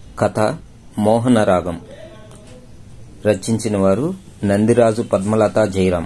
కథ మోహనరాగం రచించిన వారు నందిరాజు పద్మలత జయరాం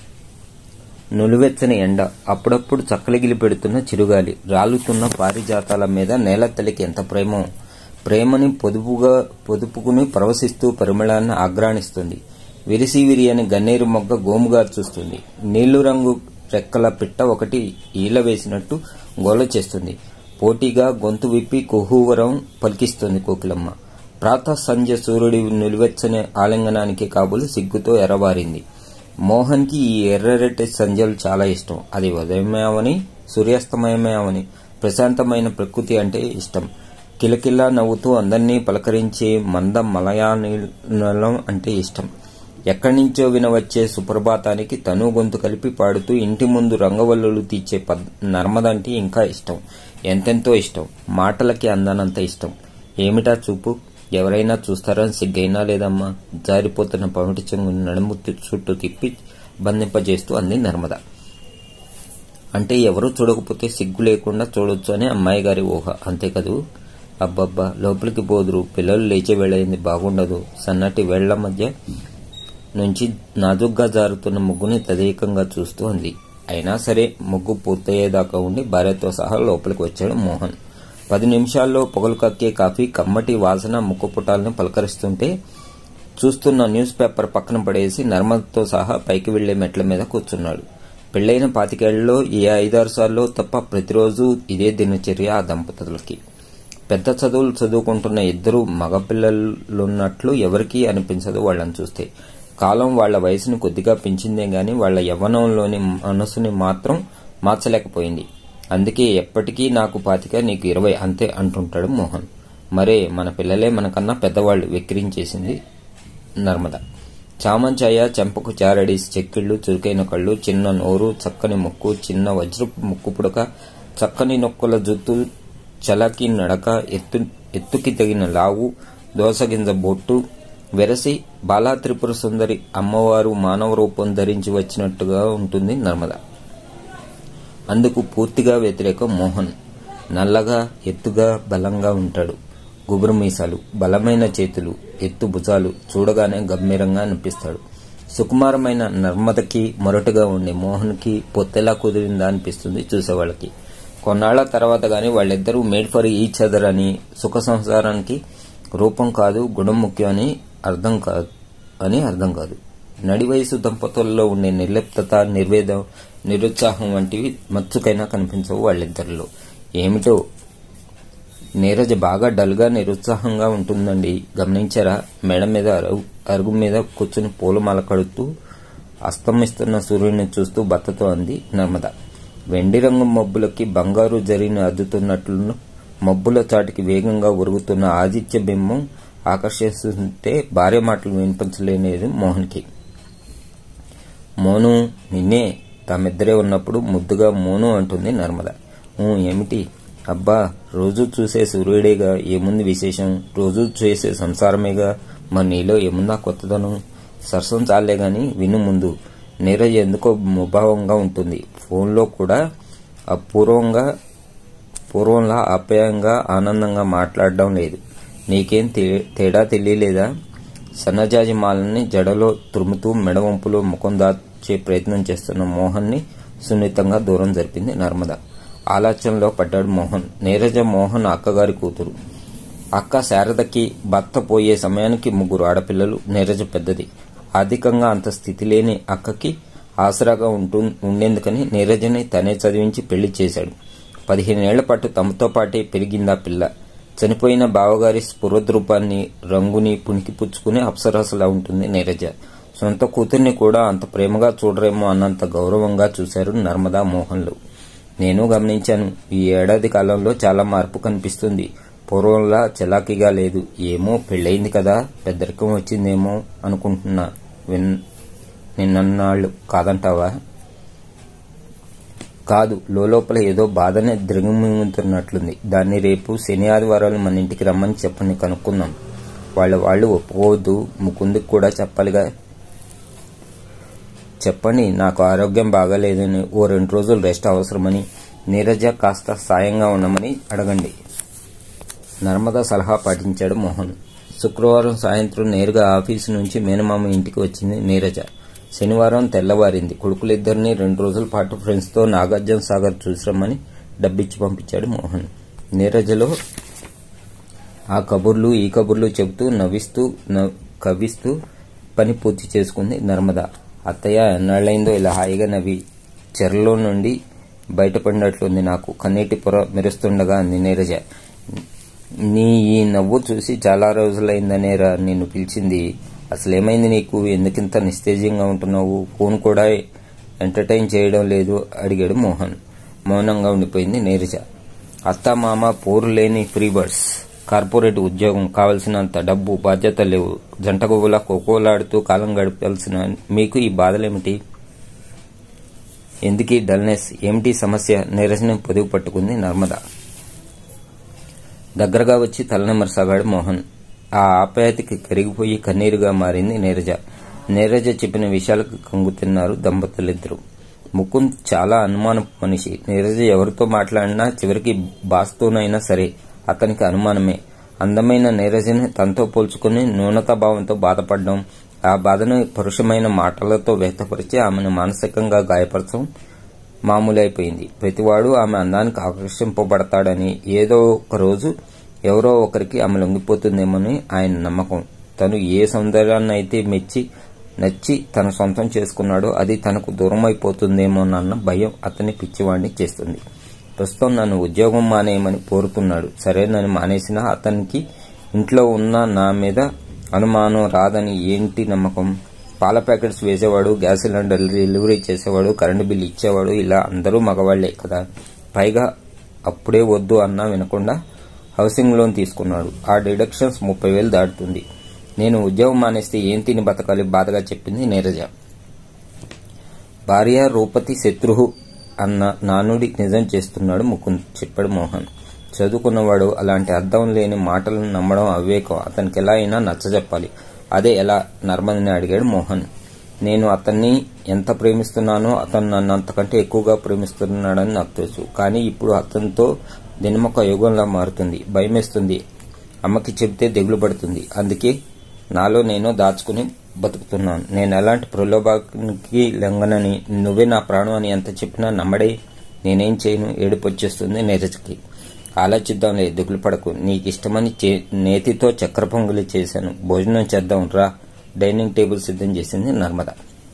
నులివెచ్చని ఎండ అప్పుడప్పుడు చక్కలిగిలి పెడుతున్న చిరుగాలి రాలుతున్న పారిజాతాల మీద నేల తల్లికి ఎంత ప్రేమో ప్రేమని పొదుపుగా పొదుపుకుని ప్రవశిస్తూ పరిమళాన్ని ఆగ్రాణిస్తుంది విరిసి విరియని గన్నేరు మొగ్గ గోముగా చూస్తుంది నీళ్లు రంగు రెక్కల పిట్ట ఒకటి ఈల వేసినట్టు గోల చేస్తుంది పోటీగా గొంతు విప్పి కుహూవరం పలికిస్తుంది కోకిలమ్మ ప్రాతః సంధ్య సూర్యుడి నిలువెచ్చని ఆలింగనానికి కాబులు సిగ్గుతో ఎర్రబారింది మోహన్కి ఈ ఎర్రరెట్టె సంధ్యలు చాలా ఇష్టం అది ఉదయమే అవని సూర్యాస్తమయమే అవని ప్రశాంతమైన ప్రకృతి అంటే ఇష్టం కిలకిలా నవ్వుతూ అందరినీ పలకరించే మంద మలయాళం అంటే ఇష్టం ఎక్కడి నుంచో వినవచ్చే సుప్రభాతానికి తను గొంతు కలిపి పాడుతూ ఇంటి ముందు రంగవల్లులు తీర్చే పద్ నర్మదంటే ఇంకా ఇష్టం ఎంతెంతో ఇష్టం మాటలకి అందనంత ఇష్టం ఏమిటా చూపు ఎవరైనా చూస్తారని సిగ్గైనా లేదమ్మా జారిపోతున్న పమిటి చెంగుని నడుము చుట్టూ తిప్పి బంధింపజేస్తూ అంది నర్మద అంటే ఎవరూ చూడకపోతే సిగ్గు లేకుండా చూడొచ్చు అని అమ్మాయి గారి ఊహ అంతే కదూ అబ్బబ్బా లోపలికి పోదురు పిల్లలు లేచే వేళయింది బాగుండదు సన్నటి వేళ్ల మధ్య నుంచి నాజుగ్గా జారుతున్న ముగ్గుని తదేకంగా చూస్తూ అంది అయినా సరే ముగ్గు పూర్తయ్యేదాకా ఉండి భార్యతో సహా లోపలికి వచ్చాడు మోహన్ పది నిమిషాల్లో పొగలు కక్కే కాఫీ కమ్మటి వాసన ముక్కుపుటాలను పలకరిస్తుంటే చూస్తున్న న్యూస్ పేపర్ పక్కన పడేసి నర్మదతో సహా పైకి వెళ్లే మెట్ల మీద కూర్చున్నాడు పెళ్లైన పాతికేళ్లలో ఏ ఐదారు సార్లు తప్ప ప్రతిరోజు ఇదే దినచర్య ఆ దంపతులకి పెద్ద చదువులు చదువుకుంటున్న ఇద్దరు మగపిల్లలున్నట్లు ఎవరికీ అనిపించదు వాళ్ళని చూస్తే కాలం వాళ్ల వయసును కొద్దిగా పెంచిందే గాని వాళ్ల యవ్వనంలోని మనసుని మాత్రం మార్చలేకపోయింది అందుకే ఎప్పటికీ నాకు పాతిక నీకు ఇరవై అంతే అంటుంటాడు మోహన్ మరే మన పిల్లలే మనకన్నా పెద్దవాళ్లు వెక్కిరించేసింది నర్మద చామంచాయ చెంపకు చారడి చెక్కిళ్లు చురుకైన కళ్ళు చిన్న నోరు చక్కని ముక్కు చిన్న వజ్రపు ముక్కు పుడక చక్కని నొక్కుల జుత్తు చలకి నడక ఎత్తు ఎత్తుకి తగిన లావు దోసగింజ బొట్టు వెరసి బాలా త్రిపుర సుందరి అమ్మవారు మానవ రూపం ధరించి వచ్చినట్టుగా ఉంటుంది నర్మద అందుకు పూర్తిగా వ్యతిరేకం మోహన్ నల్లగా ఎత్తుగా బలంగా ఉంటాడు గుబురు మీసాలు బలమైన చేతులు ఎత్తు భుజాలు చూడగానే గంభీరంగా అనిపిస్తాడు సుకుమారమైన నర్మదకి మొరటుగా ఉండే మోహన్కి పొత్తెలా కుదిరిందా అనిపిస్తుంది చూసేవాళ్ళకి కొన్నాళ్ల తర్వాత గాని వాళ్ళిద్దరూ మేడ్ ఫర్ ఈచ్ అదర్ అని సుఖ సంసారానికి రూపం కాదు గుణం ముఖ్యం అని అర్థం కాదు అని అర్థం కాదు నడి వయసు దంపతుల్లో ఉండే నిర్లిప్తత నిర్వేదం నిరుత్సాహం వంటివి మచ్చుకైనా కనిపించవు వాళ్ళిద్దరిలో ఏమిటో నీరజ బాగా డల్గా నిరుత్సాహంగా ఉంటుందండి గమనించారా మేడ మీద అరుగు అరుగు మీద కూర్చుని పూలమాల కడుతూ అస్తమిస్తున్న సూర్యుడిని చూస్తూ భర్తతో అంది నర్మద వెండి రంగు మబ్బులకి బంగారు జరిని అద్దుతున్నట్లు మబ్బుల చాటికి వేగంగా ఉరుగుతున్న ఆదిత్య బింబం ఆకర్షిస్తుంటే భార్య మాటలు వినిపించలేనిది మోహన్కి మోను నిన్నే తామిద్దరే ఉన్నప్పుడు ముద్దుగా మోను అంటుంది నర్మద ఊ ఏమిటి అబ్బా రోజు చూసే సూర్యుడేగా ఏముంది విశేషం రోజు చేసే సంసారమేగా మరి నీలో ఏముందా కొత్తదనం సరసం చాలే గాని విను ముందు నీరజ్ ఎందుకో ముభావంగా ఉంటుంది ఫోన్లో కూడా అపూర్వంగా పూర్వంలా ఆప్యాయంగా ఆనందంగా మాట్లాడడం లేదు నీకేం తేడా తెలియలేదా సన్నజాజి మాలని జడలో తురుముతూ మెడవంపులో ముఖం దాచే ప్రయత్నం చేస్తున్న మోహన్ని సున్నితంగా దూరం జరిపింది నర్మద ఆలోచనలో పడ్డాడు మోహన్ నీరజ మోహన్ అక్కగారి కూతురు అక్క శారదకి భర్త పోయే సమయానికి ముగ్గురు ఆడపిల్లలు నీరజ పెద్దది ఆర్థికంగా అంత స్థితి లేని అక్కకి ఆసరాగా ఉంటూ ఉండేందుకని నీరజని తనే చదివించి పెళ్లి చేశాడు పదిహేనేళ్ల పాటు తమతో పాటే పెరిగిందా పిల్ల చనిపోయిన బావగారి స్ఫురద్రూపాన్ని రంగుని పుణికి పుచ్చుకుని అప్సరసలా ఉంటుంది నీరజ సొంత కూతుర్ని కూడా అంత ప్రేమగా చూడరేమో అన్నంత గౌరవంగా చూశారు నర్మదా మోహన్లు నేను గమనించాను ఈ ఏడాది కాలంలో చాలా మార్పు కనిపిస్తుంది పూర్వంలా చలాకీగా లేదు ఏమో పెళ్ళయింది కదా పెద్దరికం వచ్చిందేమో అనుకుంటున్నా విన్ నిన్నన్నాళ్ళు కాదంటావా కాదు లోపల ఏదో బాధనే ద్రగుముతున్నట్లుంది దాన్ని రేపు శని ఆదివారాలు మన ఇంటికి రమ్మని చెప్పని కనుక్కుందాం వాళ్ళ వాళ్ళు ఒప్పుకోవద్దు ముకుందుకు కూడా చెప్పాలిగా చెప్పండి నాకు ఆరోగ్యం బాగాలేదని ఓ రెండు రోజులు రెస్ట్ అవసరమని నీరజ కాస్త సాయంగా ఉండమని అడగండి నర్మదా సలహా పాటించాడు మోహన్ శుక్రవారం సాయంత్రం నేరుగా ఆఫీసు నుంచి మేనమామ ఇంటికి వచ్చింది నీరజ శనివారం తెల్లవారింది కొడుకులిద్దరిని రెండు రోజుల పాటు ఫ్రెండ్స్తో నాగార్జున సాగర్ చూసిరమ్మని డబ్బిచ్చి పంపించాడు మోహన్ నీరజలో ఆ కబుర్లు ఈ కబుర్లు చెబుతూ నవ్విస్తూ నవ్- కవ్విస్తూ పని పూర్తి చేసుకుంది నర్మద అత్తయ్య ఎన్నాళ్ళైందో ఇలా హాయిగా నవ్వి చెరలో నుండి బయటపడినట్లుంది నాకు కన్నీటి పొర మెరుస్తుండగా అంది నీరజ నీ ఈ నవ్వు చూసి చాలా రోజులైందనేరా నిన్ను పిలిచింది అసలేమైంది నీకు ఎందుకింత నిస్తేజంగా ఉంటున్నావు ఫోన్ కూడా ఎంటర్టైన్ చేయడం లేదు అడిగాడు మోహన్ మౌనంగా ఉండిపోయింది నీరజ అత్త మామ పోరు లేని ఫ్రీ బర్డ్స్ కార్పొరేట్ ఉద్యోగం కావలసినంత డబ్బు బాధ్యత లేవు జంటగువ్వలా కోకోలాడుతూ కాలం గడపాల్సిన మీకు ఈ బాధలేమిటి ఎందుకీ డల్నెస్ ఏమిటి సమస్య నీరజని పొదుగు పట్టుకుంది నర్మద దగ్గరగా వచ్చి తలనెమరసాగాడు మోహన్ ఆ ఆప్యాయతకి కరిగిపోయి కన్నీరుగా మారింది నీరజ నీరజ చెప్పిన విషయాలకు కంగుతిన్నారు దంపతులిద్దరు ముకుంద్ చాలా అనుమానపు మనిషి నీరజ ఎవరితో మాట్లాడినా చివరికి బాస్తోనైనా సరే అతనికి అనుమానమే అందమైన నీరజని తనతో పోల్చుకుని న్యూనతా భావంతో బాధపడడం ఆ బాధను పరుషమైన మాటలతో వ్యక్తపరిచి ఆమెను మానసికంగా గాయపరచడం మామూలైపోయింది ప్రతివాడు ఆమె అందానికి ఆకర్షింపబడతాడని ఏదో ఒక రోజు ఎవరో ఒకరికి ఆమె లొంగిపోతుందేమని ఆయన నమ్మకం తను ఏ సౌందర్యాన్ని అయితే మెచ్చి నచ్చి తన సొంతం చేసుకున్నాడో అది తనకు దూరం అయిపోతుందేమోనన్న భయం అతన్ని పిచ్చివాడిని చేస్తుంది ప్రస్తుతం నన్ను ఉద్యోగం మానేయమని కోరుతున్నాడు సరే నన్ను మానేసినా అతనికి ఇంట్లో ఉన్న నా మీద అనుమానం రాదని ఏంటి నమ్మకం పాల ప్యాకెట్స్ వేసేవాడు గ్యాస్ సిలిండర్ డెలివరీ చేసేవాడు కరెంటు బిల్లు ఇచ్చేవాడు ఇలా అందరూ మగవాళ్లే కదా పైగా అప్పుడే వద్దు అన్నా వినకుండా హౌసింగ్ లోన్ తీసుకున్నాడు ఆ డిడక్షన్స్ ముప్పై వేలు దాటుతుంది నేను ఉద్యోగం మానేస్తే ఏం తిని బతకాలి బాధగా చెప్పింది నీరజ భార్య రూపతి శత్రుహు అన్న నానుడి నిజం చేస్తున్నాడు ముకుంద్ చెప్పాడు మోహన్ చదువుకున్నవాడు అలాంటి అర్థం లేని మాటలను నమ్మడం అవివేకం అతనికి ఎలా అయినా నచ్చజెప్పాలి అదే ఎలా నర్మదని అడిగాడు మోహన్ నేను అతన్ని ఎంత ప్రేమిస్తున్నానో అతను నన్ను అంతకంటే ఎక్కువగా ప్రేమిస్తున్నాడని నాకు తెలుసు కానీ ఇప్పుడు అతనితో దినమొక యుగంలా మారుతుంది భయమేస్తుంది అమ్మకి చెబితే దిగులు పడుతుంది అందుకే నాలో నేను దాచుకుని బతుకుతున్నాను నేను ఎలాంటి ప్రలోభానికి లెంగనని నువ్వే నా ప్రాణం అని ఎంత చెప్పినా నమ్మడే నేనేం చేయను ఏడుపు వచ్చేస్తుంది నీరజకి ఆలోచిద్దాంలే దిగులు పడకు నీకు ఇష్టమని చే- నేతితో చక్కెర పొంగులి చేశాను భోజనం చేద్దాం రా డైనింగ్ టేబుల్ సిద్ధం చేసింది నర్మద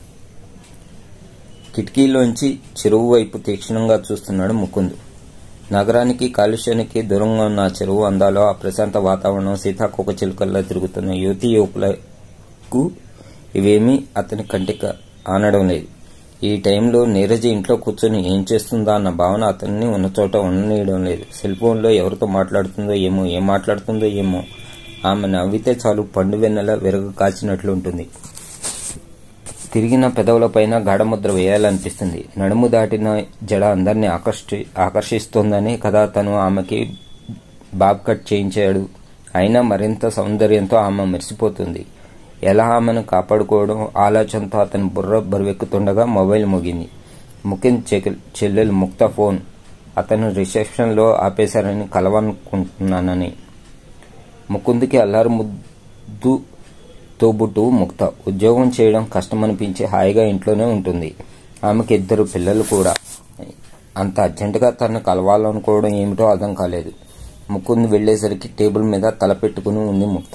కిటికీలోంచి చెరువు వైపు తీక్షణంగా చూస్తున్నాడు ముకుంద్ నగరానికి కాలుష్యానికి దూరంగా ఉన్న ఆ చెరువు అందాలో ఆ ప్రశాంత వాతావరణం సీతాకోక చిలుకల్లా తిరుగుతున్న యువతి యువకులకు ఇవేమీ అతని కంటికి ఆనడం లేదు ఈ టైంలో నీరజ ఇంట్లో కూర్చొని ఏం చేస్తుందా అన్న భావన అతన్ని ఉన్న చోట ఉండనీయడం లేదు సెల్ ఫోన్లో ఎవరితో మాట్లాడుతుందో ఏమో ఏం మాట్లాడుతుందో ఏమో ఆమె నవ్వితే చాలు పండు వెన్నెల విరగ కాచినట్లు ఉంటుంది తిరిగిన పెదవులపైన గాఢముద్ర వేయాలనిపిస్తుంది నడుము దాటిన జడ అందరినీ ఆకర్షి ఆకర్షిస్తోందని కదా తను ఆమెకి బాబ్ కట్ చేయించాడు అయినా మరింత సౌందర్యంతో ఆమె మెరిసిపోతుంది ఎలా ఆమెను కాపాడుకోవడం ఆలోచనతో అతని బుర్ర బరువెక్కుతుండగా మొబైల్ మోగింది ముఖిన్ చెల్లెలు ముక్త ఫోన్ అతను రిసెప్షన్లో ఆపేశారని కలవనుకుంటున్నానని ముకుందుకి అల్లారు ముద్దు తోబుట్టు ముక్త ఉద్యోగం చేయడం కష్టమనిపించి హాయిగా ఇంట్లోనే ఉంటుంది ఆమెకి ఇద్దరు పిల్లలు కూడా అంత అర్జెంటుగా తనను కలవాలనుకోవడం ఏమిటో అర్థం కాలేదు ముకుంద్ వెళ్లేసరికి టేబుల్ మీద తల పెట్టుకుని ఉంది ముక్త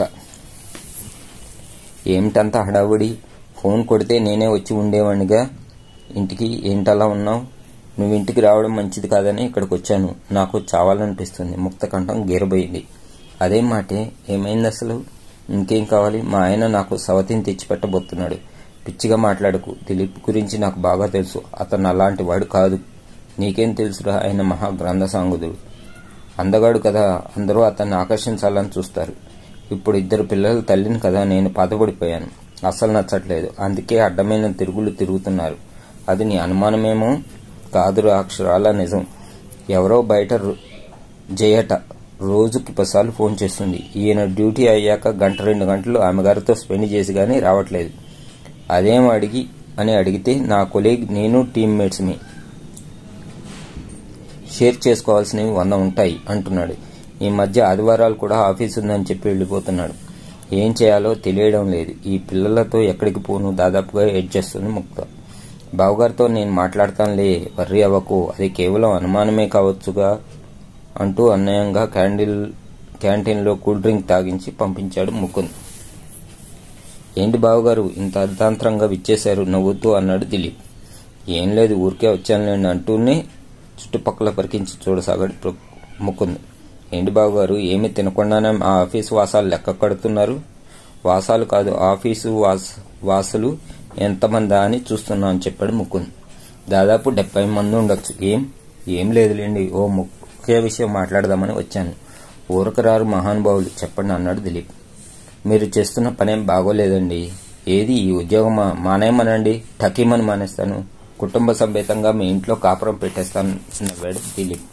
ఏమిటంత హడావుడి ఫోన్ కొడితే నేనే వచ్చి ఉండేవాడిగా ఇంటికి ఏంటలా ఉన్నావు నువ్వు ఇంటికి రావడం మంచిది కాదని ఇక్కడికి వచ్చాను నాకు చావాలనిపిస్తుంది ముక్త కంఠం గీరబోయింది అదే మాటే ఏమైంది అసలు ఇంకేం కావాలి మా ఆయన నాకు సవతిని తెచ్చిపెట్టబోతున్నాడు పిచ్చిగా మాట్లాడకు దిలీప్ గురించి నాకు బాగా తెలుసు అతను అలాంటి వాడు కాదు నీకేం తెలుసురా ఆయన మహా గ్రంథ సాంగుదుడు అందగాడు కదా అందరూ అతన్ని ఆకర్షించాలని చూస్తారు ఇప్పుడు ఇద్దరు పిల్లల తల్లిని కదా నేను పాతపడిపోయాను అస్సలు నచ్చట్లేదు అందుకే అడ్డమైన తిరుగులు తిరుగుతున్నారు అది నీ అనుమానమేమో కాదురా అక్షరాల నిజం ఎవరో బయట రు- జయట రోజుకి పసార్లు ఫోన్ చేస్తుంది ఈయన డ్యూటీ అయ్యాక గంట రెండు గంటలు ఆమె గారితో స్పెండ్ చేసి కానీ రావట్లేదు అదేం అడిగి అని అడిగితే నా కొలీగ్ నేను టీమ్మేట్స్ని షేర్ చేసుకోవాల్సినవి వంద ఉంటాయి అంటున్నాడు ఈ మధ్య ఆదివారాలు కూడా ఆఫీస్ ఉందని చెప్పి వెళ్ళిపోతున్నాడు ఏం చేయాలో తెలియడం లేదు ఈ పిల్లలతో ఎక్కడికి పోను దాదాపుగా ఏడ్ చేస్తుంది ముక్త బావగారితో నేను మాట్లాడతానులే వర్రీ అవ్వకు అది కేవలం అనుమానమే కావచ్చుగా అంటూ అన్యాయంగా క్యాండిల్ క్యాంటీన్లో కూల్ డ్రింక్ తాగించి పంపించాడు ముకుంద్ ఏంటి బావగారు ఇంత అర్ధాంతరంగా విచ్చేశారు నవ్వుతూ అన్నాడు దిలీప్ ఏం లేదు ఊరికే వచ్చానులేండి అంటూనే చుట్టుపక్కల పరికించి చూడసాగాడు ప్ర- ముకుంద్ ఏంటి బావగారు ఏమీ తినకుండానే ఆ ఆఫీసు వాసాలు లెక్క కడుతున్నారు వాసాలు కాదు ఆఫీసు వాస్ వాసులు ఎంతమందా అని చూస్తున్నా అని చెప్పాడు ముకుంద్ దాదాపు డెబ్బై మంది ఉండొచ్చు ఏం ఏం లేదులేండి ఓ ముఖ్య విషయం మాట్లాడదామని వచ్చాను ఊరకరారు మహానుభావులు చెప్పండి అన్నాడు దిలీప్ మీరు చేస్తున్న పనేం బాగోలేదండి ఏది ఈ ఉద్యోగం మానేయమనండి టకీమని మానేస్తాను కుటుంబ సమేతంగా మీ ఇంట్లో కాపురం పెట్టేస్తాను నవ్వాడు దిలీప్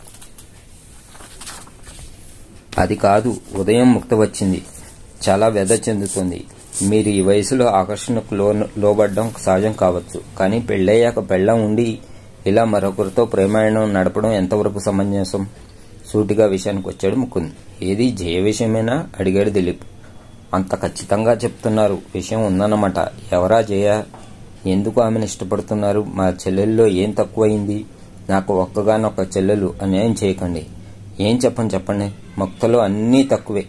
అది కాదు ఉదయం ముక్త వచ్చింది చాలా వ్యధ చెందుతుంది మీరు ఈ వయసులో ఆకర్షణకు లో లోబడ్డం సహజం కావచ్చు కానీ పెళ్ళయ్యాక పెళ్ళం ఉండి ఇలా మరొకరితో ప్రేమాయణం నడపడం ఎంతవరకు సమంజసం సూటిగా విషయానికి వచ్చాడు ముకుంద్ ఏది జయ విషయమేనా అడిగాడు దిలీప్ అంత ఖచ్చితంగా చెప్తున్నారు విషయం ఉందన్నమాట ఎవరా జయ ఎందుకు ఆమెను ఇష్టపడుతున్నారు మా చెల్లెల్లో ఏం తక్కువైంది నాకు ఒక్కగానొక్క చెల్లెలు అన్యాయం చేయకండి ఏం చెప్పండి చెప్పండి మొక్తలో అన్నీ తక్కువే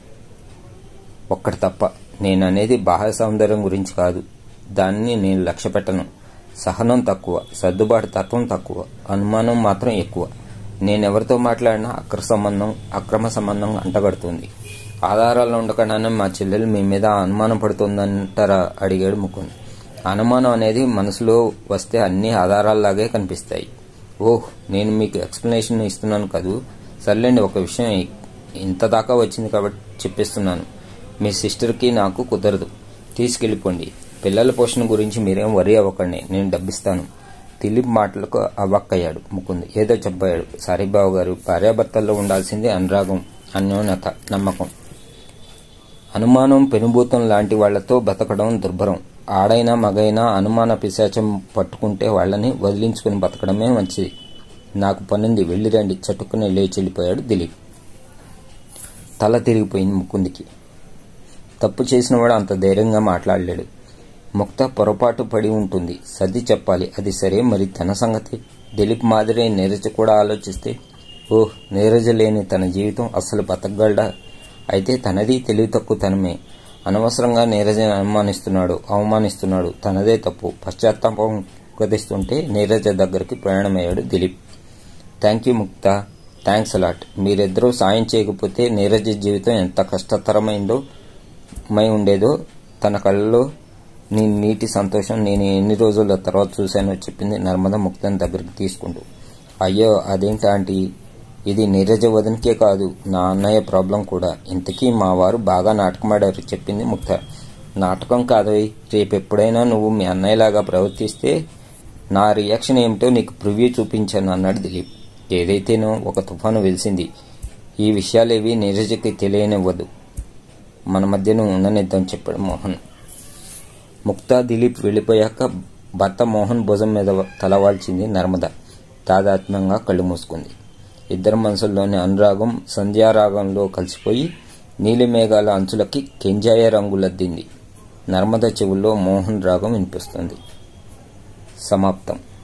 ఒక్కటి తప్ప నేను అనేది బాహ్య సౌందర్యం గురించి కాదు దాన్ని నేను లక్ష్య పెట్టను సహనం తక్కువ సర్దుబాటు తత్వం తక్కువ అనుమానం మాత్రం ఎక్కువ నేనెవరితో మాట్లాడినా అక్ర సంబంధం అక్రమ సంబంధం అంటగడుతుంది ఆధారాలు ఉండకుండానే మా చెల్లెలు మీ మీద అనుమానం పడుతుందంటారా అడిగాడు ముకుంద్ అనుమానం అనేది మనసులో వస్తే అన్ని ఆధారాల్లాగే కనిపిస్తాయి ఓహ్ నేను మీకు ఎక్స్ప్లెనేషన్ ఇస్తున్నాను కదూ సర్లేండి ఒక విషయం ఇంత దాకా వచ్చింది కాబట్టి చెప్పిస్తున్నాను మీ సిస్టర్కి నాకు కుదరదు తీసుకెళ్ళిపోండి పిల్లల పోషణ గురించి మీరేం వరి అవ్వకండి నేను డబ్బిస్తాను దిలీప్ మాటలకు అవ్వక్కయ్యాడు ముకుంద్ ఏదో చెప్పాడు సారీబాబు గారు భార్యాభర్తల్లో ఉండాల్సింది అనురాగం అన్యోన్యత నమ్మకం అనుమానం పెనుభూతం లాంటి వాళ్లతో బతకడం దుర్భరం ఆడైనా మగైనా అనుమాన పిశాచం పట్టుకుంటే వాళ్ళని వదిలించుకుని బతకడమే మంచిది నాకు పనుంది వెళ్ళిరండి చటుక్కుని లేచి వెళ్ళిపోయాడు దిలీప్ తల తిరిగిపోయింది ముకుందికి తప్పు చేసినవాడు అంత ధైర్యంగా మాట్లాడలేడు ముక్త పొరపాటు పడి ఉంటుంది సర్ది చెప్పాలి అది సరే మరి తన సంగతి దిలీప్ మాదిరే నీరజ కూడా ఆలోచిస్తే ఓహ్ నీరజ లేని తన జీవితం అస్సలు బతకగలడా అయితే తనది తెలివి తక్కువ తనమే అనవసరంగా నీరజని అనుమానిస్తున్నాడు అవమానిస్తున్నాడు తనదే తప్పు పశ్చాత్తాపం గదిస్తుంటే నీరజ దగ్గరికి ప్రయాణమయ్యాడు Dileep thank you Muktha thanks a lot మీరిద్దరూ సాయం చేయకపోతే నీరజ జీవితం ఎంత కష్టతరమైందో మై ఉండేదో తన కళ్ళలో నీ నీటి సంతోషం నేను ఎన్ని రోజుల తర్వాత చూశానో చెప్పింది నర్మద ముక్తని దగ్గరికి తీసుకుంటూ అయ్యో అదేంటి ఆంటీ ఇది నీరజ వదనికే కాదు నా అన్నయ్య ప్రాబ్లం కూడా ఇంతకీ మా వారు బాగా నాటకమాడారు చెప్పింది ముక్త నాటకం కాదోయ్ రేపెప్పుడైనా నువ్వు మీ అన్నయ్యలాగా ప్రవర్తిస్తే నా రియాక్షన్ ఏమిటో నీకు ప్రివ్యూ చూపించాను అన్నాడు దిలీప్ ఏదైతేనో ఒక తుఫాను వెలిసింది ఈ విషయాలేవి నీరజకి తెలియనివ్వదు మన మధ్యన ఉండనిద్దాం చెప్పాడు మోహన్ ముక్తా దిలీప్ వెళ్ళిపోయాక భర్త మోహన్ భుజం మీద తలవాల్చింది నర్మద తాదాత్మ్యంగా కళ్ళు మూసుకుంది ఇద్దరు మనసుల్లోని అనురాగం సంధ్యారాగంలో కలిసిపోయి నీలిమేఘాల అంచులకి కెంజాయ రంగులద్దింది నర్మద చెవుల్లో మోహన్ రాగం వినిపిస్తుంది సమాప్తం